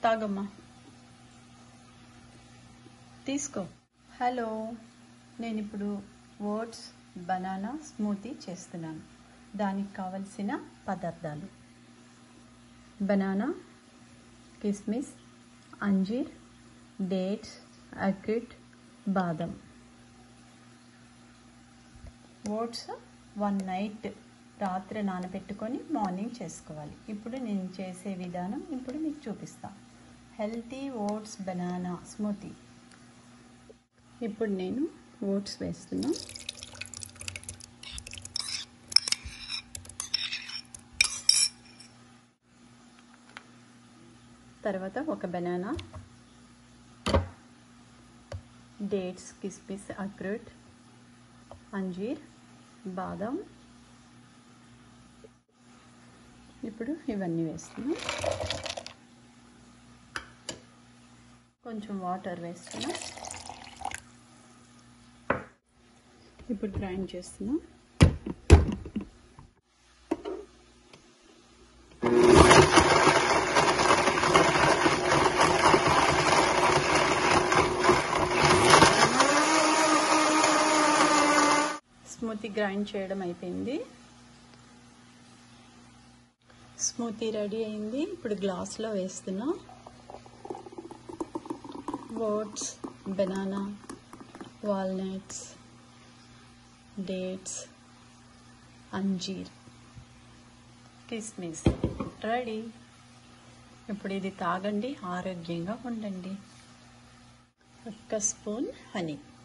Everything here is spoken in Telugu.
తాగమ్మా తీసుకో హలో నేను ఇప్పుడు ఓట్స్ బనానా స్మూతీ చేస్తున్నాను దానికి కావలసిన పదార్థాలు బనానా కిస్మిస్ అంజీర్ డేట్స్ అక్రిట్ బాదం ఓట్స్ వన్ నైట్ రాత్రి నానబెట్టుకొని మార్నింగ్ చేసుకోవాలి ఇప్పుడు నేను చేసే విధానం ఇప్పుడు మీకు చూపిస్తాను హెల్తీ ఓట్స్ బనానా స్మూతీ ఇప్పుడు నేను ఓట్స్ వేస్తున్నా తర్వాత ఒక బనానా డేట్స్ కిస్మిస్ అక్రూట్ అంజీర్ బాదం ఇప్పుడు ఇవన్నీ వేస్తున్నాం కొంచెం వాటర్ వేస్తున్నా ఇప్పుడు గ్రైండ్ చేస్తున్నాం స్మూతీ గ్రైండ్ చేయడం అయిపోయింది స్మూతీ రెడీ అయింది ఇప్పుడు గ్లాస్లో వేస్తున్నా ఓట్స్ బనానా వాల్నట్స్ డేట్స్ అంజీర్ కిస్మిస్ రెడీ ఇప్పుడు ఇది తాగండి ఆరోగ్యంగా ఉండండి ఒక్క స్పూన్ హనీ